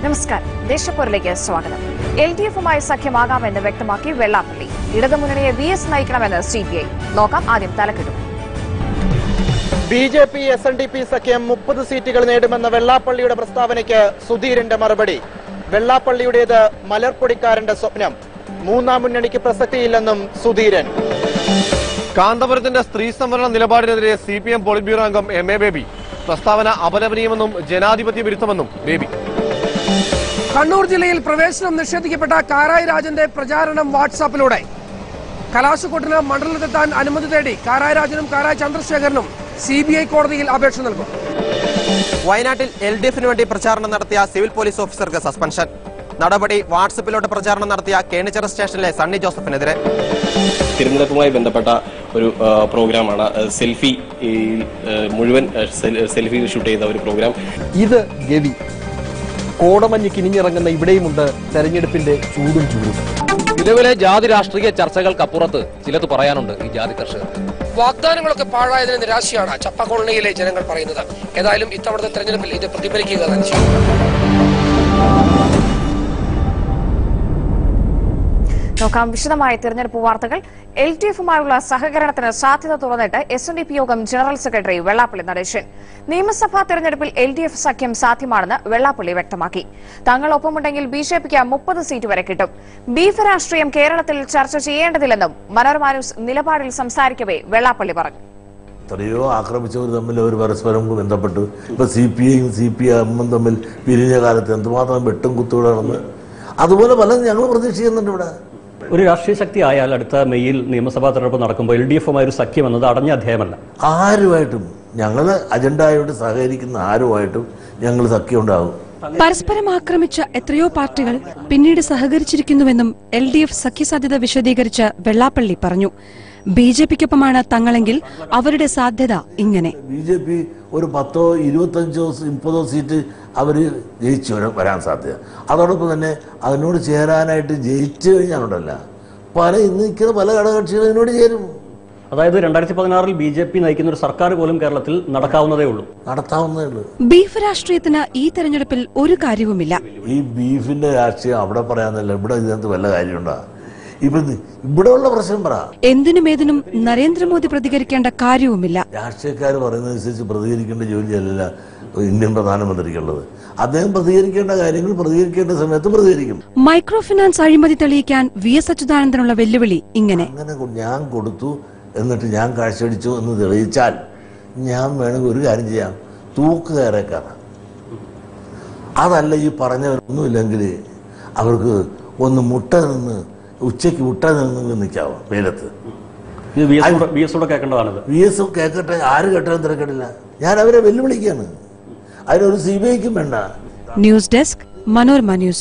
നമസ്കാരം ദേശപ്പൂരിലേക്ക് സ്വാഗതം L D എഫുമായി സഖ്യമാകാമെന്ന് വ്യക്തമാക്കി വെള്ളാപ്പള്ളി ഇടതുമുന്നണിയെ വി എസ് നയിക്കണമെന്ന് സി പി ഐ നോക്കാം ആദ്യം തലക്കെട്ടും B J P S N D P സഖ്യം മുപ്പത് സീറ്റുകൾ നേടുമെന്ന വെള്ളാപ്പള്ളിയുടെ പ്രസ്താവനയ്ക്ക് സുധീരന്റെ മറുപടി വെള്ളാപ്പള്ളിയുടേത് മലർപ്പൊടിക്കാരന്റെ സ്വപ്നം മൂന്നാം മുന്നണിക്ക് പ്രസക്തിയില്ലെന്നും സുധീരൻ കാന്തപുരത്തിന്റെ സ്ത്രീ സംവരണ നിലപാടിനെതിരെ C P M politburo അംഗം എം എ ബേബി പ്രസ്താവന അപലപനീയമെന്നും ജനാധിപത്യ വിരുദ്ധമെന്നും ബേബി കണ്ണൂർ ജില്ലയിൽ പ്രവേശനം നിഷേധിക്കപ്പെട്ട കാരായി രാജന്റെ പ്രചാരണം വാട്സാപ്പിലൂടെ കലാശക്കൊട്ടിന് മണ്ഡലത്തിലെത്താൻ അനുമതി തേടി കാരായി രാജനും കാരായി ചന്ദ്രശേഖരനും സി ബി ഐ കോടതിയിൽ അപേക്ഷ നൽകും വയനാട്ടിൽ എൽ ഡി എഫിന് വേണ്ടി പ്രചാരണം നടത്തിയ സിവിൽ പോലീസ് ഓഫീസർക്ക് സസ്പെൻഷൻ നടപടി വാട്സപ്പിലോട്ട് പ്രചാരണം നടത്തിയ കേണിച്ചിറ സ്റ്റേഷനിലെ സണ്ണി ജോസഫിനെതിരെ തിരഞ്ഞെടുപ്പുമായി ബന്ധപ്പെട്ട ഒരു ആ, പ്രോഗ്രാമാണ് ആ, സെൽഫി ഈ ആ, മുഴുവൻ ആ, സെൽ- സെൽഫി ഷൂട്ട് ചെയ്ത ഒരു പ്രോഗ്രാം ഇത് ഗവി കോടമഞ്ഞ് കിനിഞ്ഞിറങ്ങുന്ന ഇവിടെയുമുണ്ട് തെരഞ്ഞെടുപ്പിന്റെ ചൂടും ചൂടും നിലവിലെ ജാതി രാഷ്ട്രീയ ചർച്ചകൾക്കപ്പുറത്ത് ചിലത് പറയാനുണ്ട് ഈ ജാതി കർഷകർക്ക് വാഗ്ദാനങ്ങളൊക്കെ പാഴായതിന് നിരാശയാണ് ചപ്പ കോളനിയിലെ ജനങ്ങൾ പറയുന്നത് ഏതായാലും ഇത്തവണത്തെ തെരഞ്ഞെടുപ്പിൽ ഇത് പ്രതിഫലിക്കുക തന്നെ ചെയ്യും നോക്കാം വിശദമായ തിരഞ്ഞെടുപ്പ് വാർത്തകൾ എൽ ഡി എഫുമായുള്ള സഹകരണത്തിന് സാധ്യത തുറന്നിട്ട് എസ് എൻ ഡി പി യോഗം ജനറൽ സെക്രട്ടറി വെള്ളാപ്പള്ളി നടേശൻ നിയമസഭാ തെരഞ്ഞെടുപ്പിൽ എൽ ഡി എഫ് സഖ്യം സാധ്യമാണെന്ന് വെള്ളാപ്പള്ളി വ്യക്തമാക്കി തങ്ങൾ ഒപ്പമുണ്ടെങ്കിൽ ബി ജെ പിക്ക് മുപ്പത് സീറ്റ് വരെ കിട്ടും ബീഫ് രാഷ്ട്രീയം കേരളത്തിൽ ചർച്ച ചെയ്യേണ്ടതില്ലെന്നും മനോരമ ന്യൂസ് നിലപാടിൽ സംസാരിക്കവേ വെള്ളാപ്പള്ളി പറഞ്ഞു എത്രയോ ആക്രമിച്ചവർ തമ്മിൽ അവർ പരസ്പരം ബന്ധപ്പെട്ടു ഇപ്പൊ സി പി ഐയും സി പി എമ്മും തമ്മിൽ പിരിഞ്ഞ കാലത്ത് എന്തുമാത്രം വെട്ടും കുത്തുകൂടെ നടന്ന് അതുപോലെ പലതും ഞങ്ങൾ പ്രതീക്ഷിക്കുന്നുണ്ട് ഇവിടെ ഒരു രാഷ്ട്രീയ ശക്തി ആയാൽ അടുത്ത മെയ്യിൽ നിയമസഭാ തെരഞ്ഞെടുപ്പ് നടക്കുമ്പോൾ എൽ ഡി എഫുമായി ഒരു സഖ്യം എന്നത് അടഞ്ഞ അധ്യായമല്ല ആരുമായിട്ടും ഞങ്ങൾ അജണ്ടയോട് സഹകരിക്കുന്ന ആരുമായിട്ടും ഞങ്ങൾ സഖ്യം ഉണ്ടാകും പരസ്പരം ആക്രമിച്ച എത്രയോ പാർട്ടികൾ പിന്നീട് സഹകരിച്ചിരിക്കുന്നുവെന്നും എൽ ഡി എഫ് സഖ്യസാധ്യത വിശദീകരിച്ച് വെള്ളാപ്പള്ളി പറഞ്ഞു ബി ജെ പിക്കൊപ്പമാണ് തങ്ങളെങ്കിൽ അവരുടെ സാധ്യത ഇങ്ങനെ ബി ജെ പി ഒരു പത്തോ ഇരുപത്തഞ്ചോ മുപ്പതോ സീറ്റ് അവർ ജയിച്ചു വരാൻ വരാൻ സാധ്യത അതോടൊപ്പം തന്നെ അതിനോട് ചേരാനായിട്ട് ജയിച്ചു കഴിഞ്ഞാലുണ്ടല്ല പല ഇന്ന് നിൽക്കുന്ന പല ഘടകകക്ഷികളും ഇതിനോട് ചേരും അതായത് രണ്ടായിരത്തി പതിനാറിൽ ബി ജെ പി നയിക്കുന്ന ഒരു സർക്കാർ പോലും കേരളത്തിൽ നടക്കാവുന്നതേ ഉള്ളൂ നടത്താവുന്നേ ഉള്ളൂ ബീഫ് രാഷ്ട്രീയത്തിന് ഈ തെരഞ്ഞെടുപ്പിൽ ഒരു കാര്യവുമില്ല ഈ ബീഫിന്റെ രാഷ്ട്രീയം അവിടെ പറയാന്നല്ല ഇവിടെ ഇതിനകത്ത് വല്ല കാര്യമുണ്ടോ ഇപ്പൊ ഇത് ഇവിടെയുള്ള പ്രശ്നം പറ എന്തിനും ഏതിനും നരേന്ദ്രമോദി പ്രതികരിക്കേണ്ട കാര്യവുമില്ല രാഷ്ട്രീയക്കാർ പറയുന്നതനുസരിച്ച് പ്രതികരിക്കേണ്ട ജോലിയല്ല ഇന്ത്യൻ പ്രധാനമന്ത്രിക്കുള്ളത് അദ്ദേഹം പ്രതികരിക്കേണ്ട കാര്യങ്ങൾ പ്രതികരിക്കേണ്ട സമയത്ത് പ്രതികരിക്കും മൈക്രോ ഫിനാൻസ് അഴിമതി തെളിയിക്കാൻ വി എസ് അച്യുതാനന്ദനുള്ള വെല്ലുവിളി ഇങ്ങനെ അങ്ങനെ കൊ- ഞാൻ കൊടുത്തു എന്നിട്ട് ഞാൻ കാഴ്ചയടിച്ചു എന്ന് തെളിയിച്ചാൽ ഞാൻ വേണമെങ്കിൽ ഒരു കാര്യം ചെയ്യാം തൂക്കുകയറെ കയറാം അതല്ല ഈ പറഞ്ഞവരൊന്നുമില്ലെങ്കിൽ അവർക്ക് ഒന്ന് മുട്ട നിന്ന് ഉച്ചയ്ക്ക് മുട്ട നിന്ന് നിൽക്കാവോ വെയിലത്ത് ഇത് വി എസ് വി എസ് കൂടെ കേൾക്കേണ്ടതാണിത് വി എസ് കേൾക്കട്ടെ ആര് കേട്ടാലും തിരക്കട്ടില്ല ഞാൻ അവരെ വെല്ലുവിളിക്കുകയാണ് അതിനൊരു സി ബി ഐക്കും വേണ്ട news desk Manorama news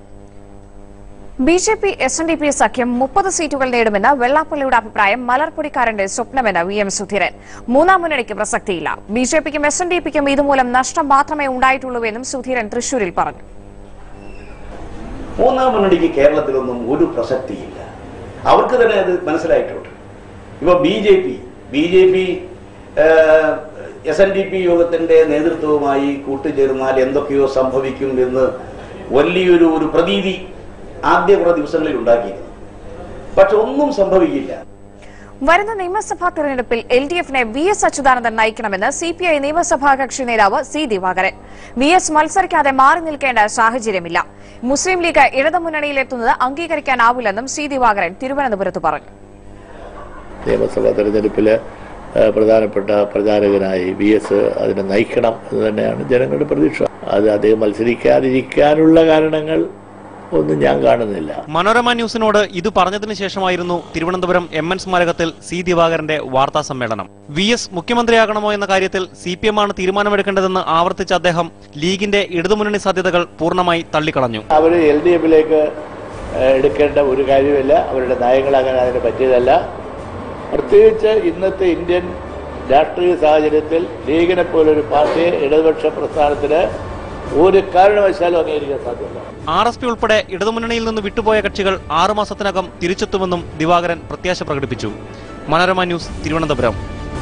B J P S N D P സഖ്യം മുപ്പത് സീറ്റുകൾ നേടുമെന്ന വെള്ളാപ്പള്ളിയുടെ അഭിപ്രായം മലർപ്പൊടിക്കാരന്റെ സ്വപ്നമെന്ന് വി എം സുധീരൻ മൂന്നാം മുന്നണിക്ക് പ്രസക്തിയില്ല ബി ജെ പിക്കും എസ് എൻ ഡി പിക്കും ഇതുമൂലം നഷ്ടം മാത്രമേ ഉണ്ടായിട്ടുള്ളൂവെന്നും സുധീരൻ തൃശൂരിൽ പറഞ്ഞു മൂന്നാം മുന്നണിക്ക് കേരളത്തിലൊന്നും ഒരു പ്രസക്തിയില്ല അവർക്ക് തന്നെ അത് മനസ്സിലായിട്ടുണ്ട് ഇപ്പൊ B J P B J P S N D P യോഗത്തിന്റെ നേതൃത്വവുമായി കൂട്ടുചേർന്നാൽ എന്തൊക്കെയോ സംഭവിക്കും എന്ന് വലിയൊരു ഒരു പ്രതീതി ആദ്യ കുറേ ദിവസങ്ങളിൽ ഉണ്ടാക്കിയിരുന്നു പക്ഷെ ഒന്നും സംഭവിക്കില്ല വരുന്ന നിയമസഭാ തെരഞ്ഞെടുപ്പിൽ എൽ ഡി എഫിനെ വി എസ് അച്യുതാനന്ദൻ നയിക്കണമെന്ന് സി പി ഐ നിയമസഭാ കക്ഷി നേതാവ് സി ദിവാകരൻ വി എസ് മത്സരിക്കാതെ മാറി നിൽക്കേണ്ട സാഹചര്യമില്ല മുസ്ലിം ലീഗ് ഇടതുമുന്നണിയിലെത്തുന്നത് അംഗീകരിക്കാനാവില്ലെന്നും സി ദിവാകരൻ തിരുവനന്തപുരത്ത് പറഞ്ഞു നിയമസഭാ തെരഞ്ഞെടുപ്പില് ഏഹ്, പ്രധാനപ്പെട്ട പ്രചാരകനായി വി എസ് അതിനെ നയിക്കണം എന്ന് തന്നെയാണ് ജനങ്ങളുടെ പ്രതീക്ഷ അത് അദ്ദേഹം മത്സരിക്കാതിരിക്കാനുള്ള കാരണങ്ങൾ ഒന്നും ഞാൻ കാണുന്നില്ല മനോരമ ന്യൂസിനോട് ഇത് പറഞ്ഞതിന് ശേഷമായിരുന്നു തിരുവനന്തപുരം എം എൻ സ്മാരകത്തിൽ സി ദിവാകരന്റെ വാർത്താ സമ്മേളനം വി എസ് മുഖ്യമന്ത്രിയാകണമോ എന്ന കാര്യത്തിൽ സി പി എം ആണ് തീരുമാനമെടുക്കേണ്ടതെന്ന് ആവർത്തിച്ച അദ്ദേഹം ലീഗിന്റെ ഇടതുമുന്നണി സാധ്യതകൾ പൂർണ്ണമായി തള്ളിക്കളഞ്ഞു അവർ എൽ ഡി എഫിലേക്ക് എടുക്കേണ്ട ഒരു കാര്യമില്ല അവരുടെ നയങ്ങൾ അങ്ങനെ അതിന് പറ്റിയതല്ല പ്രത്യേകിച്ച് ഇന്നത്തെ ഇന്ത്യൻ രാഷ്ട്രീയ സാഹചര്യത്തിൽ ലീഗിനെ പോലൊരു പാർട്ടിയെ ഇടതുപക്ഷ പ്രസ്ഥാനത്തിന് ഒരു കാരണവശാലും അംഗീകരിക്കാൻ സാധ്യമല്ല ആർ എസ് പി ഉൾപ്പെടെ ഇടതുമുന്നണിയിൽ നിന്ന് വിട്ടുപോയ കക്ഷികൾ ആറുമാസത്തിനകം തിരിച്ചെത്തുമെന്നും ദിവാകരൻ പ്രത്യാശ പ്രകടിപ്പിച്ചു മനോരമ ന്യൂസ് തിരുവനന്തപുരം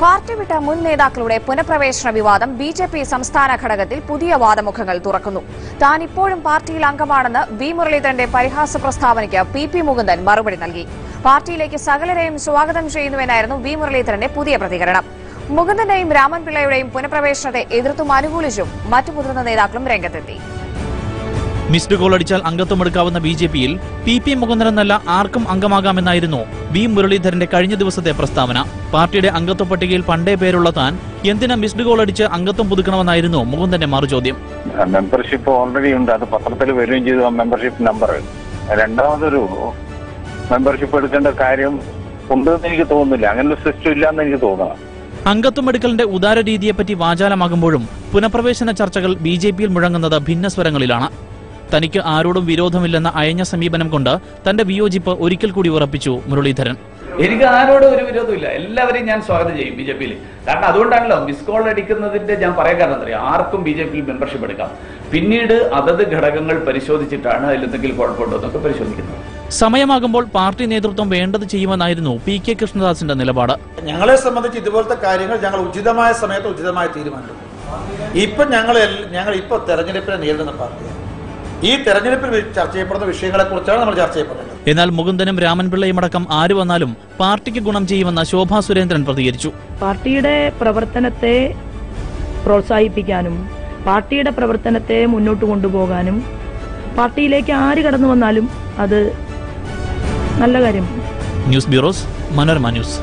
പാർട്ടി വിട്ട മുൻ നേതാക്കളുടെ പുനഃപ്രവേശന വിവാദം ബി ജെ പി സംസ്ഥാന ഘടകത്തിൽ പുതിയ വാദമുഖങ്ങൾ തുറക്കുന്നു താൻ ഇപ്പോഴും പാർട്ടിയിൽ അംഗമാണെന്ന് വി മുരളീധരന്റെ പരിഹാസ പ്രസ്താവനയ്ക്ക് പി പി മുകുന്ദൻ മറുപടി നൽകി പാർട്ടിയിലേക്ക് സകലരെയും സ്വാഗതം ചെയ്യുന്നുവെന്നായിരുന്നു വി മുരളീധരന്റെ പുതിയ പ്രതികരണം മുകുന്ദന്റെയും രാമൻ പിള്ളയുടെയും പുനഃപ്രവേശനത്തെ എതിർത്തും അനുകൂലിച്ചും മറ്റു മുതിർന്ന നേതാക്കളും രംഗത്തെത്തി മിസ്ഡ് ഗോൾ അടിച്ചാൽ അംഗത്വം എടുക്കാവുന്ന ബി ജെ പിയിൽ പി പി മുകുന്ദൻ എന്നല്ല ആർക്കും അംഗമാകാമെന്നായിരുന്നു വി മുരളീധരന്റെ കഴിഞ്ഞ ദിവസത്തെ പ്രസ്താവന പാർട്ടിയുടെ അംഗത്വ പട്ടികയിൽ പണ്ടേ പേരുള്ള താൻ എന്തിനാ മിസ്ഡ് ഗോൾ അടിച്ച് അംഗത്വം പുതുക്കണമെന്നായിരുന്നു മുകുന്ദന്റെ മറുചോദ്യം മെമ്പർഷിപ്പ് ഓൾറെഡി ഉണ്ട് അത് പത്രത്തിൽ വരികയും ചെയ്തു ആ മെമ്പർഷിപ്പ് നമ്പർ രണ്ടാമതൊരു മെമ്പർഷിപ്പ് എടുക്കേണ്ട കാര്യം ഉണ്ടെന്ന് എനിക്ക് തോന്നുന്നില്ല അങ്ങനെ ഒരു സിസ്റ്റം ഇല്ലാന്ന് എനിക്ക് തോന്നുന്നു അംഗത്വം എടുക്കലിന്റെ ഉദാര രീതിയെപ്പറ്റി വാചാലമാകുമ്പോഴും പുനഃപ്രവേശന ചർച്ചകൾ ബി ജെ പിയിൽ മുഴങ്ങുന്നത് ഭിന്നസ്വരങ്ങളിലാണ് തനിക്ക് ആരോടും വിരോധമില്ലെന്ന അയഞ്ഞ സമീപനം കൊണ്ട് തന്റെ വിയോജിപ്പ് ഒരിക്കൽ കൂടി ഉറപ്പിച്ചു മുരളീധരൻ എനിക്ക് ആരോടും ഒരു വിരോധമില്ല എല്ലാവരെയും ഞാൻ സ്വാഗതം ചെയ്യും ബി ജെ പിയിൽ കാരണം അതുകൊണ്ടാണല്ലോ മിസ് കോൾ അടിക്കുന്നതിന്റെ ഞാൻ പറയാൻ കാരണം എന്താ അറിയോ? ആർക്കും ബി ജെ പിയിൽ മെമ്പർഷിപ്പ് എടുക്കാം പിന്നീട് അതത് ഘടകങ്ങൾ പരിശോധിച്ചിട്ടാണ് അതിൽ എന്തെങ്കിലും കുഴപ്പമുണ്ടോ എന്നൊക്കെ പരിശോധിക്കുന്നത് സമയമാകുമ്പോൾ പാർട്ടി നേതൃത്വം വേണ്ടത് ചെയ്യുമെന്നായിരുന്നു പി കെ കൃഷ്ണദാസിന്റെ നിലപാട് ഞങ്ങളെ സംബന്ധിച്ച് ഇതുപോലത്തെ കാര്യങ്ങൾ ഞങ്ങൾ ഉചിതമായ സമയത്ത് ഉചിതമായ തീരുമാനമെടുക്കും ഇപ്പം ഞങ്ങൾ എൽ- ഞങ്ങൾ ഇപ്പോൾ തെരഞ്ഞെടുപ്പിനെ നേരിടുന്ന പാർട്ടിയാണ് ഈ തെരഞ്ഞെടുപ്പിൽ വി- ചർച്ച ചെയ്യപ്പെടുന്ന വിഷയങ്ങളെ കുറിച്ചാണ് നമ്മൾ ചർച്ച ചെയ്യപ്പെടുന്നത് എന്നാൽ മുകുന്ദനും രാമൻപിള്ളയും അടക്കം ആര് വന്നാലും പാർട്ടിക്ക് ഗുണം ചെയ്യുമെന്ന് ശോഭാ സുരേന്ദ്രൻ പ്രതികരിച്ചു പാർട്ടിയുടെ പ്രവർത്തനത്തെ പ്രോത്സാഹിപ്പിക്കാനും പാർട്ടിയുടെ പ്രവർത്തനത്തെ മുന്നോട്ട് കൊണ്ടുപോകാനും പാർട്ടിയിലേക്ക് ആര് കടന്നു വന്നാലും അത് നല്ല കാര്യമാണ് ന്യൂസ് ബ്യൂറോസ് മനോരമ ന്യൂസ്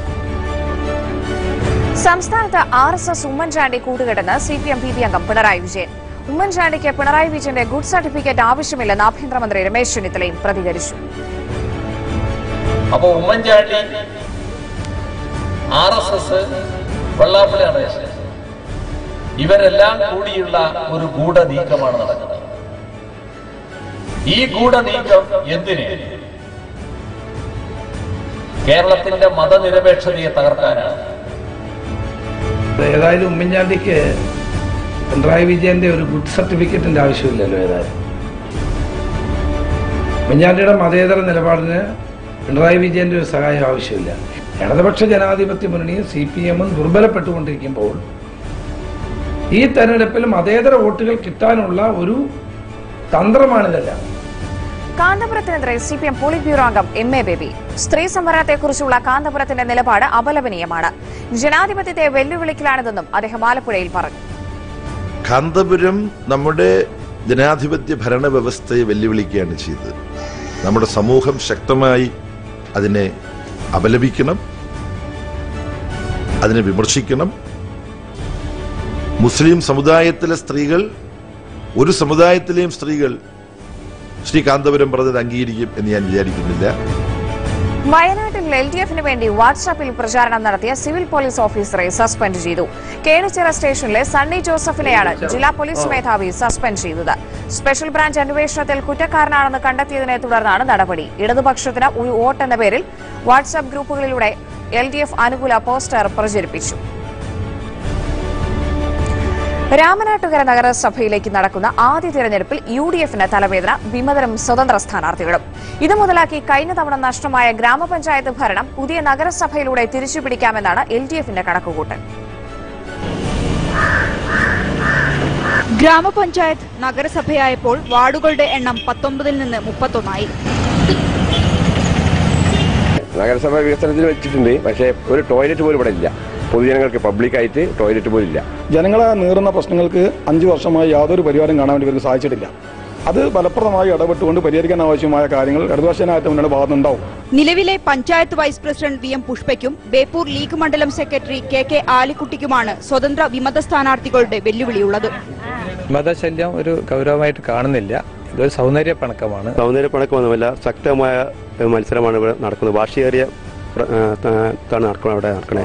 സംസ്ഥാനത്ത് R S S Oommen Chandy കൂട്ടുകെട്ടെന്ന് C P M P B അംഗം പിണറായി വിജയൻ ഉമ്മൻചാണ്ടിക്ക് പിണറായി വിജയന്റെ ഗുഡ് സർട്ടിഫിക്കറ്റ് ആവശ്യമില്ലെന്ന് ആഭ്യന്തരമന്ത്രി രമേശ് ചെന്നിത്തലയും പ്രതികരിച്ചു അപ്പൊ ഉമ്മൻചാണ്ടി ആർ എസ് എസ് വെള്ളാപ്പള്ളിയാണ് ഇവരെല്ലാം കൂടിയുള്ള ഒരു ഗൂഢനീക്കമാണ് നടക്കുന്നത് ഈ ഗൂഢനീക്കം എന്തിന് കേരളത്തിന്റെ മതനിരപേക്ഷതയെ തകർക്കാനാണ് ഏതായാലും ഉമ്മൻചാണ്ടിക്ക് പിണറായി വിജയന്റെ ഒരു ഗുഡ് സർട്ടിഫിക്കറ്റിന്റെ ആവശ്യമില്ലല്ലോ ഏതായാലും ഉമ്മൻചാണ്ടിയുടെ മതേതര നിലപാടിന് പിണറായി വിജയന്റെ ഒരു സഹായം ആവശ്യമില്ല ഇടതുപക്ഷ ജനാധിപത്യ മുന്നണിയും സി പി എമ്മും ദുർബലപ്പെട്ടുകൊണ്ടിരിക്കുമ്പോൾ ഈ തെരഞ്ഞെടുപ്പിൽ മതേതര വോട്ടുകൾ കിട്ടാനുള്ള ഒരു തന്ത്രമാണിതെല്ലാം കാന്തപുരത്തിനെതിരെ C P M politburo അംഗം എം എ ബേബി സ്ത്രീ സംവരണത്തെക്കുറിച്ചുള്ള കാന്തപുരത്തിന്റെ നിലപാട് അപലപനീയമാണ് ജനാധിപത്യത്തെ വെല്ലുവിളിക്കലാണിതെന്നും അദ്ദേഹം ആലപ്പുഴയിൽ പറഞ്ഞു കാന്തപുരം നമ്മുടെ ജനാധിപത്യ ഭരണ വ്യവസ്ഥയെ വെല്ലുവിളിക്കുകയാണ് ചെയ്തത് നമ്മുടെ സമൂഹം ശക്തമായി അതിനെ അപലപിക്കണം അതിനെ വിമർശിക്കണം മുസ്ലിം സമുദായത്തിലെ സ്ത്രീകൾ ഒരു സമുദായത്തിലെയും സ്ത്രീകൾ ശ്രീ കാന്തപുരം പറഞ്ഞത് അംഗീകരിക്കും എന്ന് ഞാൻ വിചാരിക്കുന്നില്ല വയനാട്ടിൽ എൽ ഡി എഫിന് വേണ്ടി വാട്സാപ്പിൽ പ്രചാരണം നടത്തിയ സിവിൽ പോലീസ് ഓഫീസറെ സസ്പെൻഡ് ചെയ്തു കേണിച്ചിറ സ്റ്റേഷനിലെ സണ്ണി ജോസഫിനെയാണ് ജില്ലാ പോലീസ് മേധാവി സസ്പെൻഡ് ചെയ്തത് സ്പെഷ്യൽ ബ്രാഞ്ച് അന്വേഷണത്തിൽ കുറ്റക്കാരനാണെന്ന് കണ്ടെത്തിയതിനെ തുടർന്നാണ് നടപടി ഇടതുപക്ഷത്തിന് ഒരു വോട്ട് എന്ന പേരിൽ വാട്സാപ്പ് ഗ്രൂപ്പുകളിലൂടെ എൽ ഡി എഫ് അനുകൂല പോസ്റ്റർ പ്രചരിപ്പിച്ചു രാമനാട്ടുകര നഗരസഭയിലേക്ക് നടക്കുന്ന ആദ്യ തിരഞ്ഞെടുപ്പിൽ യു ഡി എഫിന് തലവേദന വിമതരും സ്വതന്ത്ര സ്ഥാനാർത്ഥികളും ഇത് മുതലാക്കി കഴിഞ്ഞ തവണ നഷ്ടമായ ഗ്രാമപഞ്ചായത്ത് ഭരണം പുതിയ നഗരസഭയിലൂടെ തിരിച്ചുപിടിക്കാമെന്നാണ് എൽ ഡി എഫിന്റെ കണക്കുകൂട്ടൽ ഗ്രാമപഞ്ചായത്ത് നഗരസഭയായപ്പോൾ വാർഡുകളുടെ എണ്ണം പത്തൊമ്പതിൽ നിന്ന് മുപ്പത്തൊന്നായി നഗരസഭ വികസനത്തിന് വെച്ചിട്ടുണ്ട് പക്ഷേ ഒരു ടോയ്ലറ്റ് പോലും ഇവിടെ ഇല്ല പൊതുജനങ്ങൾക്ക് പബ്ലിക്കായിട്ട് ടോയ്ലറ്റ് പോലും ഇല്ല ജനങ്ങളെ നേറുന്ന പ്രശ്നങ്ങൾക്ക് അഞ്ചു വർഷമായി യാതൊരു പരിഹാരം കാണാൻ വേണ്ടി ഇവർക്ക് സാധിച്ചിട്ടില്ല അത് ഫലപ്രദമായി ഇടപെട്ടുകൊണ്ട് പരിഹരിക്കാൻ ആവശ്യമായ കാര്യങ്ങൾ ഇടതുപക്ഷനായിട്ട് മുന്നോട്ട് ഭാഗത്തുണ്ടാവും നിലവിലെ panchayat vice president V M പുഷ്പയ്ക്കും ബേപ്പൂർ ലീഗ് മണ്ഡലം സെക്രട്ടറി കെ കെ ആലിക്കുട്ടിക്കുമാണ് സ്വതന്ത്ര വിമത സ്ഥാനാർത്ഥികളുടെ വെല്ലുവിളിയുള്ളത് മതശല്യം ഒരു ഗൗരവമായിട്ട് കാണുന്നില്ല ഇതൊരു സൗന്ദര്യ പണക്കമാണ് സൗന്ദര്യപ്പണക്കമൊന്നുമല്ല ശക്തമായ ഏഹ്, മത്സരമാണ് ഇവിടെ നടക്കുന്നത് വാശിയേറിയ പ്ര- ഏഹ്, ത- താണ് നടക്കണം ഇവിടെ നടക്കണേ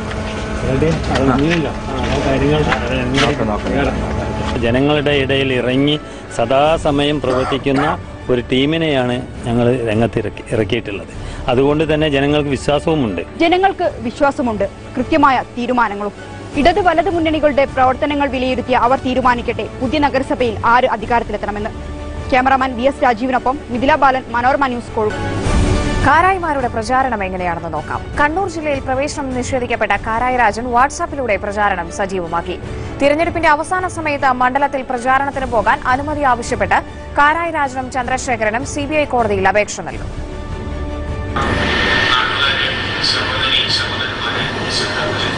ജനങ്ങളുടെ ഇടയിൽ ഇറങ്ങി സദാസമയം പ്രവർത്തിക്കുന്ന ഒരു ടീമിനെയാണ് ഞങ്ങൾ രംഗത്തിറക്കി ഇറക്കിയിട്ടുള്ളത് അതുകൊണ്ട് തന്നെ ജനങ്ങൾക്ക് വിശ്വാസവുമുണ്ട് ജനങ്ങൾക്ക് വിശ്വാസമുണ്ട് കൃത്യമായ തീരുമാനങ്ങളും ഇടത് വലത് മുന്നണികളുടെ പ്രവർത്തനങ്ങൾ വിലയിരുത്തിയ അവർ തീരുമാനിക്കട്ടെ പുതിയ നഗരസഭയിൽ ആര് അധികാരത്തിലെത്തണമെന്ന് ക്യാമറാമാൻ വി എസ് രാജീവിനൊപ്പം മിഥില ബാലൻ മനോരമ ന്യൂസ് കോഴിക്കോട് കാരായിമാരുടെ പ്രചാരണം എങ്ങനെയാണെന്ന് നോക്കാം കണ്ണൂർ ജില്ലയിൽ പ്രവേശനം നിഷേധിക്കപ്പെട്ട കാരായി രാജൻ വാട്സാപ്പിലൂടെ പ്രചാരണം സജീവമാക്കി തിരഞ്ഞെടുപ്പിന്റെ അവസാന സമയത്ത് മണ്ഡലത്തിൽ പ്രചാരണത്തിന് പോകാൻ അനുമതി ആവശ്യപ്പെട്ട് കാരായി രാജനും ചന്ദ്രശേഖരനും സിബിഐ കോടതിയിൽ അപേക്ഷ നൽകും സഹോദരി സഹോദരന്മാരെ സഖാക്കളെ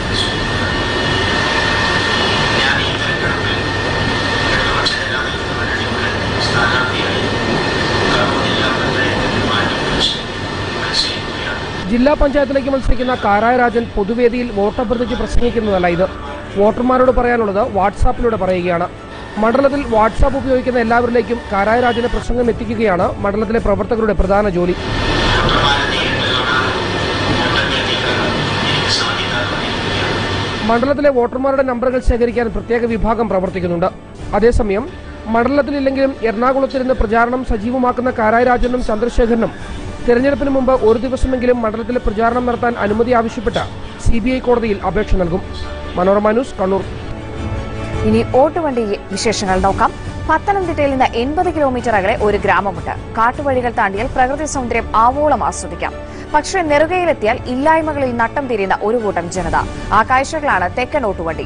ഞാൻ ഈ തെരഞ്ഞെടുപ്പിൽ ഇടതുപക്ഷ ജനാധിപത്യ മുന്നണിയുടെ സ്ഥാനാർത്ഥിയായി കണ്ണൂർ ജില്ലാ പഞ്ചായത്തിന്റെ മാറ്റി മത്സരിക്കുകയാണ് ജില്ലാ പഞ്ചായത്തിലേക്ക് മത്സരിക്കുന്ന കാരായ രാജൻ പൊതുവേദിയിൽ വോട്ടഭ്യർത്ഥിച്ച് പ്രസംഗിക്കുന്നതല്ല ഇത് വോട്ടർമാരോട് പറയാനുള്ളത് വാട്സാപ്പിലൂടെ പറയുകയാണ് മണ്ഡലത്തിൽ വാട്സാപ്പ് ഉപയോഗിക്കുന്ന എല്ലാവരിലേക്കും കാരായ രാജന്റെ പ്രസംഗം എത്തിക്കുകയാണ് മണ്ഡലത്തിലെ പ്രവർത്തകരുടെ പ്രധാന ജോലി മണ്ഡലത്തിലെ വോട്ടർമാരുടെ നമ്പറുകൾ ശേഖരിക്കാൻ പ്രത്യേക വിഭാഗം പ്രവർത്തിക്കുന്നുണ്ട് അതേസമയം മണ്ഡലത്തിലില്ലെങ്കിലും എറണാകുളത്തിരുന്ന് പ്രചാരണം സജീവമാക്കുന്ന കാരായ രാജനും ചന്ദ്രശേഖരനും തെരഞ്ഞെടുപ്പിന് മുമ്പ് ഒരു ദിവസമെങ്കിലും മണ്ഡലത്തിലെ പ്രചാരണം നടത്താൻ അനുമതി ആവശ്യപ്പെട്ട് സിബിഐ കോടതിയിൽ അപേക്ഷ നൽകും മനോരമ ന്യൂസ് കണ്ണൂർ ഇനി ഓട്ടുവണ്ടി വിശേഷങ്ങൾ നോക്കാം പത്തനംതിട്ടയിൽ നിന്ന് എൺപത് കിലോമീറ്റർ അകലെ ഒരു ഗ്രാമമുണ്ട് കാട്ടുവഴികൾ താണ്ടിയാൽ പ്രകൃതി സൗന്ദര്യം ആവോളം ആസ്വദിക്കാം പക്ഷേ നെറുകയിലെത്തിയാൽ ഇല്ലായ്മകളിൽ നട്ടം തിരിയുന്ന ഒരു കൂട്ടം ജനത ആ കാഴ്ചകളാണ് തെക്കൻ ഓട്ടുവണ്ടിയിൽ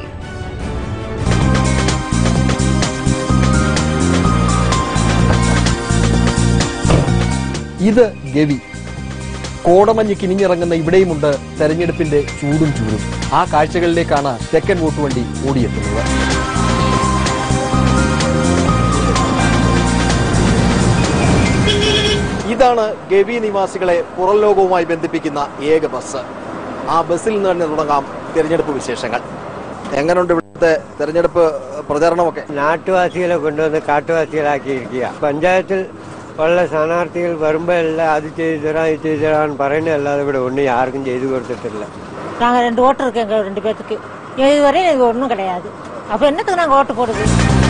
ഇത് ഗവി കോടമഞ്ഞ് കിനിഞ്ഞിറങ്ങുന്ന ഇവിടെയുമുണ്ട് തെരഞ്ഞെടുപ്പിന്റെ ചൂടും ചൂടും ആ കാഴ്ചകളിലേക്കാണ് തെക്കൻ വോട്ടുവണ്ടി ഓടിയെത്തുന്നത് ഇതാണ് ഗവി നിവാസികളെ പുറം ലോകവുമായി ബന്ധിപ്പിക്കുന്ന ഏക ബസ് ആ ബസ്സിൽ നിന്ന് തന്നെ തുടങ്ങാം തിരഞ്ഞെടുപ്പ് വിശേഷങ്ങൾ എങ്ങനെയുണ്ട് ഇവിടുത്തെ തെരഞ്ഞെടുപ്പ് പ്രചാരണമൊക്കെ നാട്ടുവാസികളെ കൊണ്ടുവന്ന് കാട്ടുവാസികളാക്കിയിരിക്കുക പഞ്ചായത്തിൽ ഉള്ള സ്ഥാനാർത്ഥികൾ വരുമ്പോൾ എല്ലാം അത് ചെയ്തു തരാം ഇത് ചെയ്തു തരാൻ പറയുന്നതല്ലാതെ ഇവിടെ ഒന്നും ആർക്കും ചെയ്തു കൊടുത്തിട്ടില്ല நாங்கள் ரெண்டு ஓட்டு இருக்கு எங்க ரெண்டு பேத்துக்கு இதுவரை இது ஒன்றும் கிடையாது அப்போ என்னத்துக்கு நாங்கள் ஓட்டு போடுறது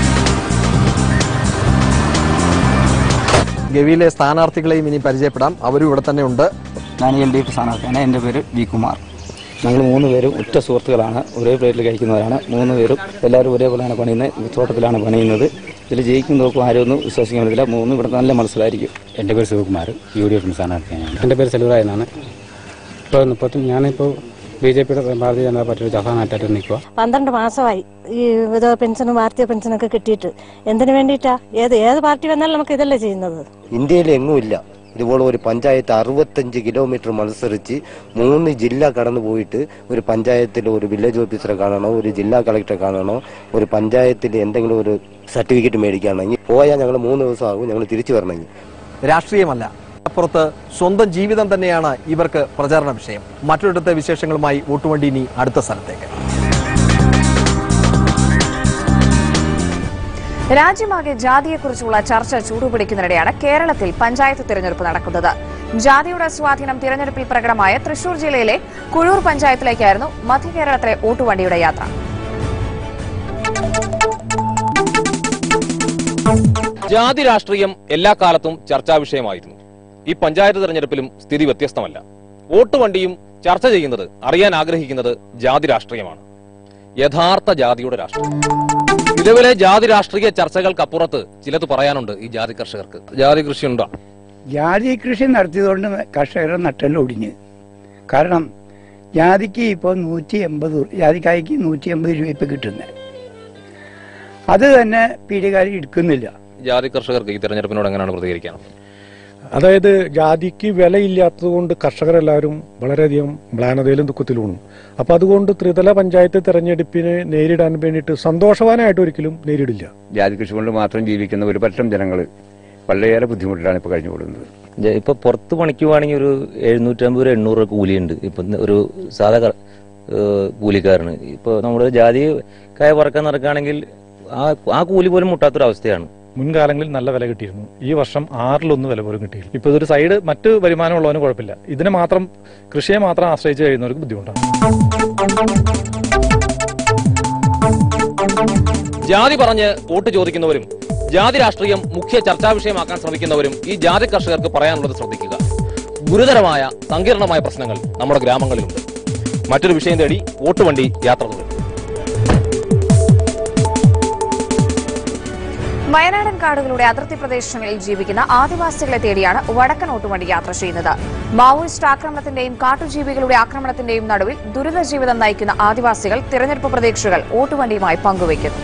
ഗവിയിലെ സ്ഥാനാർത്ഥികളെയും ഇനി പരിചയപ്പെടാം അവരും ഇവിടെ തന്നെ ഉണ്ട് ഞാൻ എൽ ഡി എഫ് സ്ഥാനാർത്ഥിയാണ് എൻ്റെ പേര് വി കുമാർ ഞങ്ങൾ മൂന്ന് പേരും ഉറ്റ സുഹൃത്തുക്കളാണ് ഒരേ പ്ലേറ്റിൽ കഴിക്കുന്നവരാണ് മൂന്ന് പേരും എല്ലാവരും ഒരേപോലെയാണ് പണിയുന്നത് തോട്ടത്തിലാണ് പണിയുന്നത് ഇതിൽ ജയിക്കും തോക്കും ആരും ഒന്നും വിശ്വസിക്കാൻ പറ്റില്ല മൂന്നും ഇവിടെ നല്ല മനസ്സിലായിരിക്കും എൻ്റെ പേര് ശിവകുമാർ യു ഡി എഫിന് സ്ഥാനാർത്ഥിയാണ് എൻ്റെ പേര് സെൽവറായ എന്നാണ് ഇപ്പോൾ മുപ്പത്തും ഞാനിപ്പോൾ ബി ജെ പിയുടെ ഭാരതീയ ജനതാ പാർട്ടിയുടെ ജഹാനായിട്ടായിട്ട് നിൽക്കുക പന്ത്രണ്ട് മാസമായി ഈ വിധവ പെൻഷനും വാർത്തക പെൻഷനൊക്കെ കിട്ടിയിട്ട് എന്തിനു വേണ്ടിയിട്ടാ ഏത് ഏത് പാർട്ടി വന്നാലും നമുക്ക് ഇതല്ലേ ചെയ്യുന്നത് ഇന്ത്യയിൽ എങ്ങുമില്ല ഇതുപോലെ ഒരു പഞ്ചായത്ത് അറുപത്തഞ്ച് കിലോമീറ്റർ മത്സരിച്ച് മൂന്ന് ജില്ല കടന്നു പോയിട്ട് ഒരു പഞ്ചായത്തിൽ ഒരു വില്ലേജ് ഓഫീസറെ കാണണോ ഒരു ജില്ലാ കളക്ടറെ കാണണോ ഒരു പഞ്ചായത്തിൽ എന്തെങ്കിലും ഒരു സർട്ടിഫിക്കറ്റ് മേടിക്കുകയാണെങ്കിൽ പോയാൽ ഞങ്ങൾ മൂന്ന് ദിവസം ആകും ഞങ്ങൾ തിരിച്ചു വരണമെങ്കിൽ രാഷ്ട്രീയമല്ല അപ്പുറത്ത് സ്വന്തം ജീവിതം തന്നെയാണ് ഇവർക്ക് പ്രചാരണ വിഷയം മറ്റൊരിടത്തെ വിശേഷങ്ങളുമായി വോട്ടുവണ്ടി ഇനി അടുത്ത സ്ഥലത്തേക്ക് രാജ്യമാകെ ജാതിയെക്കുറിച്ചുള്ള ചർച്ച ചൂടുപിടിക്കുന്നതിനിടെയാണ് കേരളത്തിൽ പഞ്ചായത്ത് തിരഞ്ഞെടുപ്പ് നടക്കുന്നത് ജാതിയുടെ സ്വാധീനം തിരഞ്ഞെടുപ്പിൽ പ്രകടമായ തൃശൂർ ജില്ലയിലെ കുഴൂർ പഞ്ചായത്തിലേക്കായിരുന്നു മധ്യകേരളത്തിലെ ഓട്ടുവണ്ടിയുടെ യാത്ര ജാതി രാഷ്ട്രീയം എല്ലാ കാലത്തും ചർച്ചാ വിഷയമായിരുന്നു ഈ പഞ്ചായത്ത് തെരഞ്ഞെടുപ്പിലും സ്ഥിതി വ്യത്യസ്തമല്ല വോട്ട് വണ്ടിയും ചർച്ച ചെയ്യുന്നത് അറിയാൻ ആഗ്രഹിക്കുന്നത് ജാതി രാഷ്ട്രീയമാണ് യഥാർത്ഥ ജാതിയുടെ രാഷ്ട്രീയം നിലവിലെ ജാതി രാഷ്ട്രീയ ചർച്ചകൾക്കപ്പുറത്ത് ചിലത് പറയാനുണ്ട് ഈ ജാതി കർഷകർക്ക് ജാതി കൃഷി ഉണ്ടോ ജാതി കൃഷി നടത്തിയതുകൊണ്ട് കർഷകരുടെ നട്ടെല്ലാം ഒടിഞ്ഞ് കാരണം ജാതിക്ക് ഇപ്പോൾ നൂറ്റി എൺപത് ജാതിക്കായ്ക്ക് നൂറ്റി എൺപത് രൂപ ഇപ്പം കിട്ടുന്നത് അത് തന്നെ പീഡികാർ എടുക്കുന്നില്ല ജാതി കർഷകർക്ക് ഈ തെരഞ്ഞെടുപ്പിനോട് എങ്ങനെയാണ് പ്രതികരിക്കാനുള്ളത് അതായത് ജാതിക്ക് വിലയില്ലാത്തതുകൊണ്ട് കർഷകരെല്ലാവരും വളരെയധികം മ്ലാനതയിലും ദുഃഖത്തിലുമാണ് അപ്പൊ അതുകൊണ്ട് ത്രിതല പഞ്ചായത്ത് തെരഞ്ഞെടുപ്പിനെ നേരിടാൻ വേണ്ടിയിട്ട് സന്തോഷവാനായിട്ട് ഒരിക്കലും നേരിടില്ല ജാതി കൃഷി കൊണ്ട് മാത്രം ജീവിക്കുന്ന ഒരു പറ്റം ജനങ്ങൾ വളരെയേറെ ബുദ്ധിമുട്ടിലാണ് ഇപ്പോൾ കഴിഞ്ഞു കൂടുന്നത് ജ- ഇപ്പൊ പുറത്ത് പണിക്കുവാണെങ്കിൽ ഒരു എഴുന്നൂറ്റമ്പത് രൂപ എണ്ണൂറ് രൂപ കൂലിയുണ്ട് ഇപ്പൊ ഇന്ന് ഒരു സാധാ ക- ഏഹ് കൂലിക്കാരന് ഇപ്പൊ നമ്മുടെ ജാതി കായ പറക്കാൻ നടക്കുകയാണെങ്കിൽ ആ ആ കൂലി പോലും മുട്ടാത്തൊരവസ്ഥയാണ് മുൻകാലങ്ങളിൽ നല്ല വില കിട്ടിയിരുന്നു ഈ വർഷം ആറിലൊന്ന് വില പോലും കിട്ടിയില്ല ഇപ്പൊ ഇതൊരു സൈഡ് മറ്റ് വരുമാനമുള്ളവന് കുഴപ്പമില്ല ഇതിനെ മാത്രം കൃഷിയെ മാത്രം ആശ്രയിച്ച് കഴിയുന്നവർക്ക് ബുദ്ധിമുട്ടാണ് ജാതി പറഞ്ഞ് വോട്ട് ചോദിക്കുന്നവരും ജാതി രാഷ്ട്രീയം മുഖ്യ ചർച്ചാ വിഷയമാക്കാൻ ശ്രമിക്കുന്നവരും ഈ ജാതി കർഷകർക്ക് പറയാനുള്ളത് ശ്രദ്ധിക്കുക ഗുരുതരമായ സങ്കീർണമായ പ്രശ്നങ്ങൾ നമ്മുടെ ഗ്രാമങ്ങളിലുണ്ട് മറ്റൊരു വിഷയം തേടി വോട്ട് വണ്ടി യാത്ര തുടരും വയനാടൻ കാടുകളുടെ അതിർത്തി പ്രദേശങ്ങളിൽ ജീവിക്കുന്ന ആദിവാസികളെ തേടിയാണ് വടക്കൻ ഓട്ടുവണ്ടി യാത്ര ചെയ്യുന്നത് മാവോയിസ്റ്റ് ആക്രമണത്തിന്റെയും കാട്ടുജീവികളുടെ ആക്രമണത്തിന്റെയും നടുവിൽ ദുരിത ജീവിതം നയിക്കുന്ന ആദിവാസികൾ തിരഞ്ഞെടുപ്പ് പ്രതീക്ഷകൾ ഓട്ടുവണ്ടിയുമായി പങ്കുവയ്ക്കുന്നു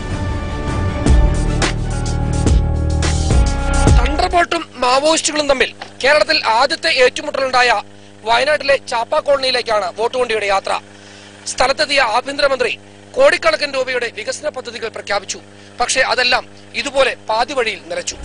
തണ്ടർബോൾട്ടും മാവോയിസ്റ്റുകളും തമ്മിൽ കേരളത്തിൽ ആദ്യത്തെ ഏറ്റുമുട്ടലുണ്ടായ വയനാട്ടിലെ ചാപ്പ കോളനിയിലേക്കാണ് വോട്ടുവണ്ടിയുടെ യാത്ര സ്ഥലത്തെത്തിയ ആഭ്യന്തരമന്ത്രി കോടിക്കണക്കിന് രൂപയുടെ വികസന പദ്ധതികൾ പ്രഖ്യാപിച്ചു പക്ഷേ അതെല്ലാം ഇതുപോലെ പാതി വഴിയിൽ നിലച്ചു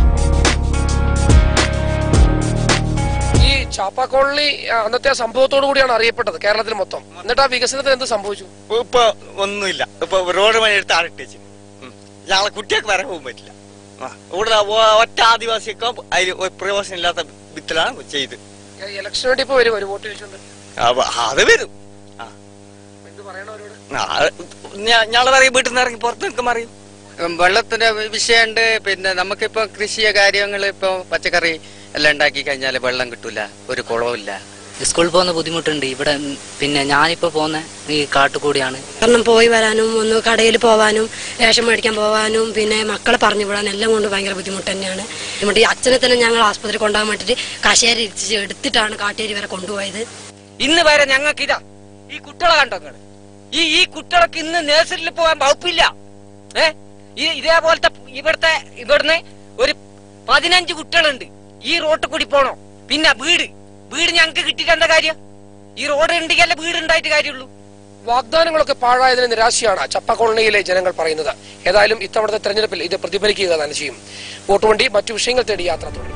ഈ ചാപ്പ കോളനി ആ, അന്നത്തെ ആ സംഭവത്തോടു കൂടിയാണ് അറിയപ്പെട്ടത് കേരളത്തിൽ മൊത്തം എന്നിട്ട് ആ വികസനത്തിന് എന്ത് സംഭവിച്ചു ഇപ്പൊ ഒന്നുമില്ല ഇപ്പൊ റോഡ് പണി എടുത്ത് ആളിട്ടേച്ച് ഞങ്ങളെ കുട്ടികൾക്ക് വരെ പോകാൻ പറ്റില്ല ആ, ഇവിടെ ഒ- ഒറ്റ ആദിവാസിയൊക്കെ അതിൽ ഒരു പ്രയോജനം ഇല്ലാത്ത വിത്തിലാണ് ചെയ്ത് ഇലക്ഷൻ വേണ്ടി ഇപ്പൊ വരും ഒരു വോട്ട് ചോദിച്ചുകൊണ്ട് അപ്പൊ അത് വരും ആ. ആ, ഞാ- ഞങ്ങള് പറയും വീട്ടിൽ നിന്ന് ഇറങ്ങി പുറത്ത് നിൽക്കും അറിയും വെള്ളത്തിന്റെ വിഷയമുണ്ട് പിന്നെ നമുക്കിപ്പോ കൃഷിയ കാര്യങ്ങൾ ഇപ്പൊ പച്ചക്കറി എല്ലാം ഉണ്ടാക്കി കഴിഞ്ഞാൽ വെള്ളം കിട്ടൂല ഒരു കുളവും ഇല്ല സ്കൂളിൽ പോകുന്ന ബുദ്ധിമുട്ടുണ്ട് ഇവിടെ ഉം, പിന്നെ ഞാനിപ്പോ പോകുന്ന ഈ കാട്ടുകൂടിയാണ് കാരണം പോയി വരാനും ഒന്ന് കടയിൽ പോവാനും റേഷൻ മേടിക്കാൻ പോവാനും പിന്നെ മക്കളെ പറഞ്ഞു വിടാനും എല്ലാം കൊണ്ട് ഭയങ്കര ബുദ്ധിമുട്ട് തന്നെയാണ് എന്നിട്ട് ഈ അച്ഛനെ തന്നെ ഞങ്ങൾ ആസ്പത്രി കൊണ്ടുപോകാൻ വേണ്ടിയിട്ട് കശേരി ഇരുത്തിച്ച് എടുത്തിട്ടാണ് കാട്ടേരി വരെ കൊണ്ടുപോയത് ഇന്ന് വരെ ഞങ്ങൾക്ക് ഇതാ ഈ കുട്ടികളെ കണ്ടോ നിങ്ങള് ഈ ഈ കുട്ടികൾക്ക് ഇന്ന് നേഴ്സറിയിൽ പോകാൻ വകുപ്പില്ല ഏ ഈ ഇതേപോലത്തെ ഇവിടുത്തെ ഇവിടുന്ന് ഒരു പതിനഞ്ച് കുട്ടികളുണ്ട് ഈ റോട്ടിൽ കൂടി പോണോ പിന്നെ വീട് വീട് ഞങ്ങൾക്ക് കിട്ടിയിട്ട് എന്താ കാര്യം ഈ റോഡ് ഉണ്ടെങ്കിലല്ലേ വീട് ഉണ്ടായിട്ട് കാര്യമുള്ളൂ വാഗ്ദാനങ്ങളൊക്കെ പാഴായതിന് നിരാശയാണ് ചപ്പ കോളനിയിലെ ജനങ്ങൾ പറയുന്നത് ഏതായാലും ഇത്തവണത്തെ തെരഞ്ഞെടുപ്പിൽ ഇത് പ്രതിഫലിക്കുക തന്നെ ചെയ്യും വോട്ടുവണ്ടി മറ്റു വിഷയങ്ങൾ തേടി യാത്ര തുടരും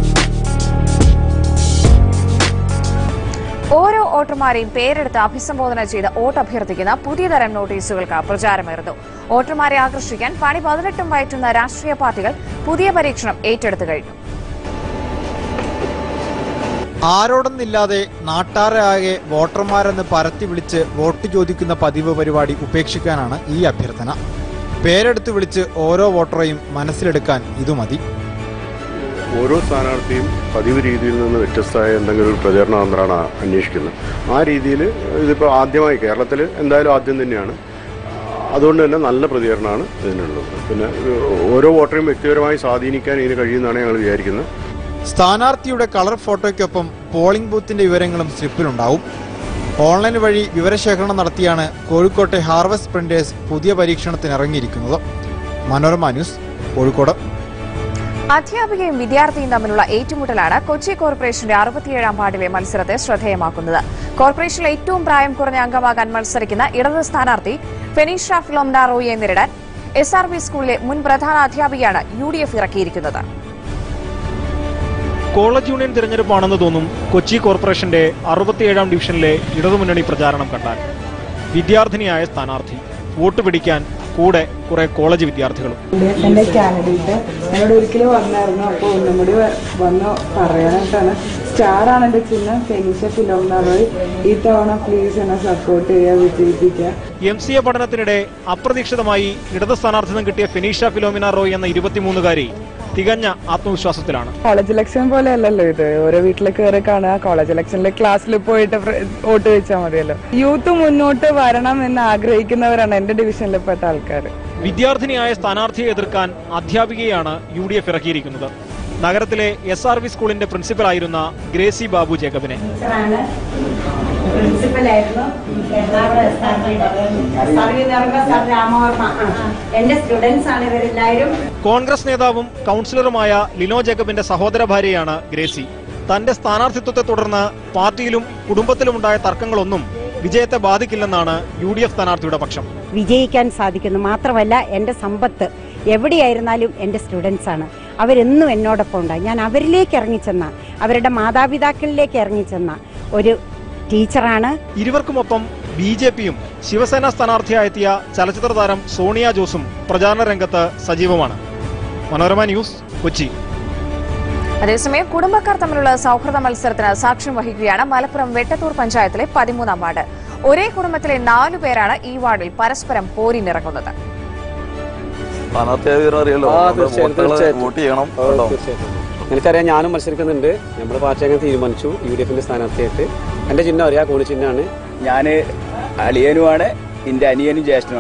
ഓരോ വോട്ടർമാരെയും പേരെടുത്ത് അഭിസംബോധന ചെയ്ത് വോട്ട് അഭ്യർത്ഥിക്കുന്ന പുതിയ തരം നോട്ടീസുകൾക്ക് പ്രചാരമേറുന്നു വോട്ടർമാരെ ആകർഷിക്കാൻ പണി പതിനെട്ടും വയറ്റുന്ന രാഷ്ട്രീയ പാർട്ടികൾ പുതിയ പരീക്ഷണം ഏറ്റെടുത്തു കഴിഞ്ഞു ആരോടൊന്നില്ലാതെ നാട്ടാരെ ആകെ വോട്ടർമാരെന്ന് പരത്തി വിളിച്ച് വോട്ട് ചോദിക്കുന്ന പതിവ് പരിപാടി ഉപേക്ഷിക്കാനാണ് ഈ അഭ്യർത്ഥന പേരെടുത്ത് വിളിച്ച് ഓരോ വോട്ടറെയും മനസ്സിലെടുക്കാൻ ഇതു മതി ഓരോ സ്ഥാനാർത്ഥിയും പതിവ് രീതിയിൽ നിന്ന് വ്യത്യസ്തമായ എന്തെങ്കിലും ഒരു പ്രചരണതന്ത്രമാണ് അന്വേഷിക്കുന്നത് ആ രീതിയിൽ ഇതിപ്പോൾ ആദ്യമായി കേരളത്തിൽ എന്തായാലും ആദ്യം തന്നെയാണ് അതുകൊണ്ട് തന്നെ നല്ല പ്രതികരണമാണ് ഇതിനുള്ളത് പിന്നെ ഓരോ വോട്ടറെയും വ്യക്തിപരമായി സ്വാധീനിക്കാൻ ഇതിന് കഴിയുമെന്നാണ് ഞങ്ങൾ വിചാരിക്കുന്നത് സ്ഥാനാർത്ഥിയുടെ കളർ ഫോട്ടോയ്ക്കൊപ്പം പോളിംഗ് ബൂത്തിന്റെ വിവരങ്ങളും സ്ലിപ്പിലുണ്ടാവും ഓൺലൈൻ വഴി വിവരശേഖരണം നടത്തിയാണ് കോഴിക്കോട്ടെ ഹാർവസ്റ്റ് പ്രിന്റേഴ്സ് പുതിയ പരീക്ഷണത്തിന് ഇറങ്ങിയിരിക്കുന്നത് മനോരമ ന്യൂസ് കോഴിക്കോട് അധ്യാപികയും വിദ്യാർത്ഥിയും തമ്മിലുള്ള ഏറ്റുമുട്ടലാണ് കൊച്ചി കോർപ്പറേഷന്റെ അറുപത്തിയേഴാം വാർഡിലെ മത്സരത്തെ ശ്രദ്ധേയമാക്കുന്നത് കോർപ്പറേഷനിൽ ഏറ്റവും പ്രായം കുറഞ്ഞ അംഗമാകാൻ മത്സരിക്കുന്ന ഇടത് സ്ഥാനാർത്ഥി ഫെനീഷ ഫിലോംഡ റോയിയെ നേരിടാൻ എസ് ആർ ബി സ്കൂളിലെ മുൻ പ്രധാന അധ്യാപികയാണ് യു ഡി എഫ് ഇറക്കിയിരിക്കുന്നത് കോളേജ് യൂണിയൻ തിരഞ്ഞെടുപ്പാണെന്ന് തോന്നും കൊച്ചി കോർപ്പറേഷന്റെ അറുപത്തിയേഴാം ഡിവിഷനിലെ ഇടതുമുന്നണി പ്രചാരണം കണ്ടാൽ വിദ്യാർത്ഥിനിയായ സ്ഥാനാർത്ഥി വോട്ട് പിടിക്കാൻ കൂടെ കുറെ കോളേജ് വിദ്യാർത്ഥികളും എന്റെ കാൻഡിഡേറ്റ് എന്നോട് ഒരിക്കലും വന്നായിരുന്നു അപ്പോൾ ഒന്നും കൂടി വ- വന്ന് പറയാനായിട്ടാണ് സ്റ്റാർ ആണ് എന്റെ ചിഹ്നം ഫെനീഷ ഫിലോമിന റോയ് ഈ തവണ പ്ലീസ് എന്നെ സപ്പോർട്ട് ചെയ്യുക വിജയിപ്പിക്കുക എം സി എ പഠനത്തിനിടെ അപ്രതീക്ഷിതമായി ഇടത് സ്ഥാനാർത്ഥിത്വം കിട്ടിയ ഫെനീഷ ഫിലോമിന റോയ് എന്ന ഇരുപത്തിമൂന്നുകാരി തികഞ്ഞ ആത്മവിശ്വാസത്തിലാണ് കോളേജ് ഇലക്ഷൻ പോലെ അല്ലല്ലോ ഇത് ഓരോ വീട്ടിൽ കയറി കാണുക കോളേജ് ഇലക്ഷനിൽ ക്ലാസ്സിൽ പോയിട്ട് ഫ്ര- വോട്ട് ചോദിച്ചാൽ മതിയല്ലോ യൂത്ത് മുന്നോട്ട് വരണം എന്ന് ആഗ്രഹിക്കുന്നവരാണ് എന്റെ ഡിവിഷനിൽ പെട്ട ആൾക്കാർ വിദ്യാർത്ഥിനിയായ സ്ഥാനാർത്ഥിയെ എതിർക്കാൻ അധ്യാപികയാണ് യു ഡി എഫ് ഇറക്കിയിരിക്കുന്നത് നഗരത്തിലെ എസ് ആർ വി സ്കൂളിന്റെ പ്രിൻസിപ്പലായിരുന്ന ഗ്രേസി ബാബു ജേക്കബിനെ ടീച്ചറാണ് പ്രിൻസിപ്പലായിരുന്നു Ernakulam S R service sir Ramavarma എന്റെ സ്റ്റുഡൻസ് ആണ് ഇവരെല്ലാവരും കോൺഗ്രസ് നേതാവും കൗൺസിലറുമായ ലിനോ ജേക്കബിന്റെ സഹോദര ഭാര്യയാണ് ഗ്രേസി തന്റെ സ്ഥാനാർത്ഥിത്വത്തെ തുടർന്ന് പാർട്ടിയിലും കുടുംബത്തിലുമുണ്ടായ തർക്കങ്ങളൊന്നും വിജയത്തെ ബാധിക്കില്ലെന്നാണ് യു ഡി എഫ് സ്ഥാനാർത്ഥിയുടെ പക്ഷം വിജയിക്കാൻ സാധിക്കുന്നു മാത്രമല്ല എൻ്റെ സമ്പത്ത് എവിടെയായിരുന്നാലും എൻ്റെ സ്റ്റുഡൻസ് ആണ് അവരെന്നും എന്നോടൊപ്പം ഉണ്ടായി ഞാൻ അവരിലേക്ക് ഇറങ്ങിച്ചെന്ന അവരുടെ മാതാപിതാക്കളിലേക്ക് ഇറങ്ങിച്ചെന്ന ഒരു ടീച്ചറാണ് ഇരുവർക്കുമൊപ്പം ബി ജെ പിയും ശിവസേന സ്ഥാനാർത്ഥിയായെത്തിയ ചലച്ചിത്ര താരം സോണിയ ജോസും പ്രചാരണ രംഗത്ത് സജീവമാണ് മനോരമ ന്യൂസ് കൊച്ചി അതേസമയം കുടുംബക്കാർ തമ്മിലുള്ള സൗഹൃദ മത്സരത്തിന് സാക്ഷ്യം വഹിക്കുകയാണ് മലപ്പുറം വെട്ടത്തൂർ പഞ്ചായത്തിലെ പതിമൂന്നാം വാർഡ് ഒരേ കുടുംബത്തിലെ നാലു പേരാണ് ഈ വാർഡിൽ പരസ്പരം പോരിനിറങ്ങുന്നത് സ്ഥാനാർത്ഥിയായ വിവരം അറിയാലോ ആ, നമ്മുടെ തീർച്ചയായും, വോട്ടുകള് തീർച്ചയായും. വോട്ട് ചെയ്യണം ഓ, കേട്ടോ തീർച്ചയായും. എനിക്കറിയാം ഞാനും മത്സരിക്കുന്നുണ്ട് നമ്മുടെ പാർട്ടി അങ്ങനെ തീരുമാനിച്ചു യു ഡി എഫിന്റെ സ്ഥാനാർത്ഥിയായിട്ട് എന്റെ ചിഹ്നം അറിയാം കോണി ചിഹ്നമാണ് ഞാൻ അളിയനുമാണ് എൻ്റെ അനിയനും ജ്യേഷ്ഠനുമാണ്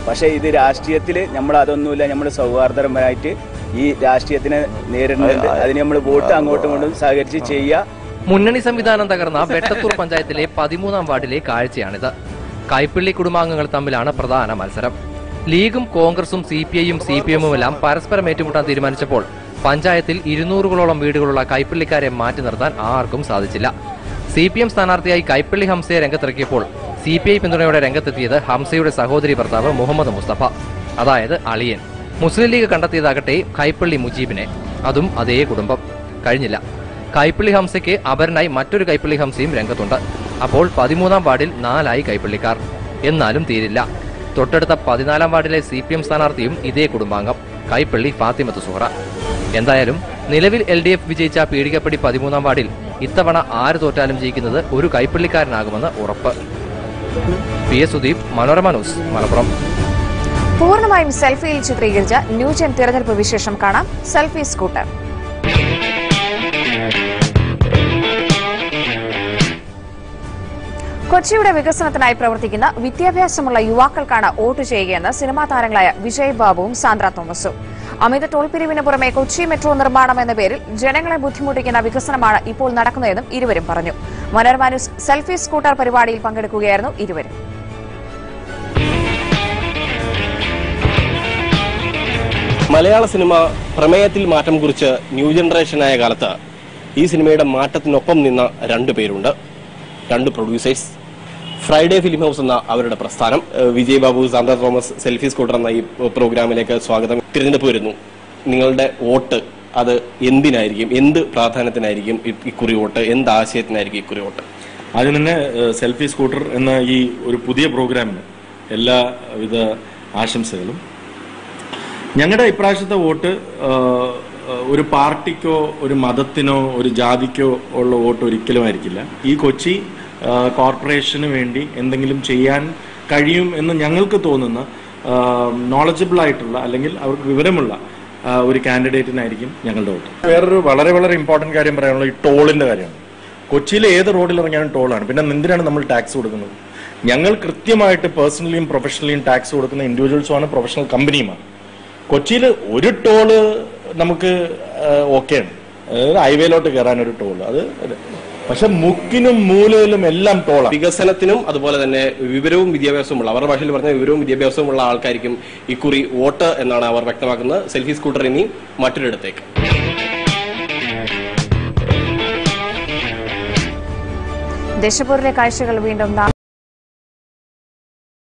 പക്ഷേ ഇത് രാഷ്ട്രീയത്തിൽ നമ്മൾ അതൊന്നുമില്ല നമ്മൾ സൗഹാർദ്ദപരമായിട്ട് ഈ രാഷ്ട്രീയത്തിനെ നേരിടുന്നുണ്ട് അതിന് നമ്മൾ വോട്ട് അങ്ങോട്ടും ഇങ്ങോട്ടും സഹകരിച്ച് ചെയ്യുക മുന്നണി സംവിധാനം തകർന്ന വെട്ടത്തൂർ പഞ്ചായത്തിലെ പതിമൂന്നാം വാർഡിലെ കാഴ്ചയാണിത് കൈപ്പിള്ളി കുടുംബാംഗങ്ങൾ തമ്മിലാണ് പ്രധാന മത്സരം ലീഗും കോൺഗ്രസും സി പി ഐയും സി പി എമ്മും എല്ലാം പരസ്പരം ഏറ്റുമുട്ടാൻ തീരുമാനിച്ചപ്പോൾ പഞ്ചായത്തിൽ ഇരുന്നൂറുകളോളം വീടുകളുള്ള കൈപ്പിള്ളിക്കാരെ മാറ്റി നിർത്താൻ ആർക്കും സാധിച്ചില്ല സി പി എം സ്ഥാനാർത്ഥിയായി കൈപ്പിള്ളി ഹംസയെ രംഗത്തിറക്കിയപ്പോൾ സി പി ഐ പിന്തുണയോടെ രംഗത്തെത്തിയത് ഹംസയുടെ സഹോദരി ഭർത്താവ് മുഹമ്മദ് മുസ്തഫ അതായത് അളിയൻ മുസ്ലിം ലീഗ് കണ്ടെത്തിയതാകട്ടെ കൈപ്പള്ളി മുജീബിനെ അതും അതേ കുടുംബം കഴിഞ്ഞില്ല കൈപ്പള്ളി ഹംസയ്ക്ക് അപരനായി മറ്റൊരു കൈപ്പള്ളി ഹംസയും രംഗത്തുണ്ട് അപ്പോൾ പതിമൂന്നാം വാർഡിൽ നാലായി കൈപ്പള്ളിക്കാർ എന്നാലും തീരില്ല തൊട്ടടുത്ത പതിനാലാം വാർഡിലെ സി പി എം സ്ഥാനാർത്ഥിയും ഇതേ കുടുംബാംഗം കൈപ്പള്ളി ഫാത്തിമത്ത് സുഹറ എന്തായാലും നിലവിൽ എൽ ഡി എഫ് വിജയിച്ച പീടികപ്പടി പതിമൂന്നാം വാർഡിൽ ഇത്തവണ ആര് തോറ്റാലും ജയിക്കുന്നത് ഒരു കൈപ്പള്ളിക്കാരനാകുമെന്ന് ഉറപ്പ് P S Sudeep Manorama news Malappuram പൂർണ്ണമായും സെൽഫിയിൽ ചിത്രീകരിച്ച ന്യൂജൻ തിരഞ്ഞെടുപ്പ് വിശേഷം കാണാം സെൽഫി സ്കൂട്ടർ കൊച്ചിയുടെ വികസനത്തിനായി പ്രവർത്തിക്കുന്ന വിദ്യാഭ്യാസമുള്ള യുവാക്കൾക്കാണ് വോട്ട് ചെയ്യുകയെന്ന് സിനിമാ താരങ്ങളായ വിജയ് ബാബുവും സാന്ദ്ര തോമസും അമിത ടോൾ പിരിവിന് പുറമെ കൊച്ചി മെട്രോ നിർമ്മാണം എന്ന പേരിൽ ജനങ്ങളെ ബുദ്ധിമുട്ടിക്കുന്ന വികസനമാണ് ഇപ്പോൾ നടക്കുന്നതെന്നും ഇരുവരും പറഞ്ഞു മനോരമ ന്യൂസ് സെൽഫി സ്കൂട്ടർ പരിപാടിയിൽ പങ്കെടുക്കുകയായിരുന്നു ഇരുവരും മലയാള സിനിമ പ്രമേയത്തിൽ മാറ്റം കുറിച്ച് ന്യൂ ജനറേഷനായ കാലത്ത് ഈ സിനിമയുടെ മാറ്റത്തിനൊപ്പം നിന്ന രണ്ടു പേരുണ്ട് രണ്ട് പ്രൊഡ്യൂസേഴ്സ് ഫ്രൈഡേ ഫിലിം ഹൗസ് എന്ന അവരുടെ പ്രസ്ഥാനം ഏഹ് വിജയ് ബാബു സാന്ത തോമസ് സെൽഫി സ്കൂട്ടർ എന്ന ഈ പ്രോഗ്രാമിലേക്ക് സ്വാഗതം തിരഞ്ഞെടുപ്പ് വരുന്നു നിങ്ങളുടെ വോട്ട് അത് എന്തിനായിരിക്കും എന്ത് പ്രാധാന്യത്തിനായിരിക്കും ഇ- ഇക്കുറി വോട്ട് എന്ത് ആശയത്തിനായിരിക്കും ഇക്കുറി വോട്ട് ആദ്യം തന്നെ ഏഹ്, സെൽഫി സ്കൂട്ടർ എന്ന ഈ ഒരു പുതിയ പ്രോഗ്രാമിന് എല്ലാവിധ ആശംസകളും ഞങ്ങളുടെ ഇപ്രാവശ്യത്തെ വോട്ട് ഏഹ്, ഏഹ്, ഒരു പാർട്ടിക്കോ ഒരു മതത്തിനോ ഒരു ജാതിക്കോ ഉള്ള വോട്ട് ഒരിക്കലും ആയിരിക്കില്ല ഈ കൊച്ചി ഏഹ്, കോർപ്പറേഷന് വേണ്ടി എന്തെങ്കിലും ചെയ്യാൻ കഴിയും എന്ന് ഞങ്ങൾക്ക് തോന്നുന്ന നോളജബിൾ ആയിട്ടുള്ള അല്ലെങ്കിൽ അവർക്ക് വിവരമുള്ള ആ, ഒരു കാൻഡിഡേറ്റിനായിരിക്കും ഞങ്ങളുടെ വോട്ട് വേറൊരു വളരെ വളരെ ഇമ്പോർട്ടന്റ് കാര്യം പറയാനുള്ളത് ഈ ടോളിന്റെ കാര്യമാണ് കൊച്ചിയിലെ ഏത് റോഡിൽ ഇറങ്ങിയാലും ടോളാണ് പിന്നെ എന്തിനാണ് നമ്മൾ ടാക്സ് കൊടുക്കുന്നത് ഞങ്ങൾ കൃത്യമായിട്ട് പേഴ്സണലിയും പ്രൊഫഷണലിയും ടാക്സ് കൊടുക്കുന്ന ഇൻഡിവിജ്വൽസുമാണ് പ്രൊഫഷണൽ കമ്പനിയുമാണ് കൊച്ചിയിൽ ഒരു ടോള് നമുക്ക് ഓക്കെയാണ് അതായത് ഹൈവേയിലോട്ട് കയറാൻ ഒരു ടോൾ അത് പക്ഷെ മുക്കിനും മൂലയിലും എല്ലാം ടോളാണ് വികസനത്തിനും അതുപോലെ തന്നെ വിവരവും വിദ്യാഭ്യാസവുമുള്ള അവരുടെ ഭാഷയിൽ പറഞ്ഞ വിവരവും വിദ്യാഭ്യാസവുമുള്ള ആൾക്കാർക്കും ഇക്കുറി വോട്ട് എന്നാണ് അവർ വ്യക്തമാക്കുന്നത് സെൽഫി സ്കൂട്ടർ ഇനി മറ്റൊരിടത്തേക്ക് ദേശപൂരിലെ കാഴ്ചകൾ വീണ്ടും നാളെ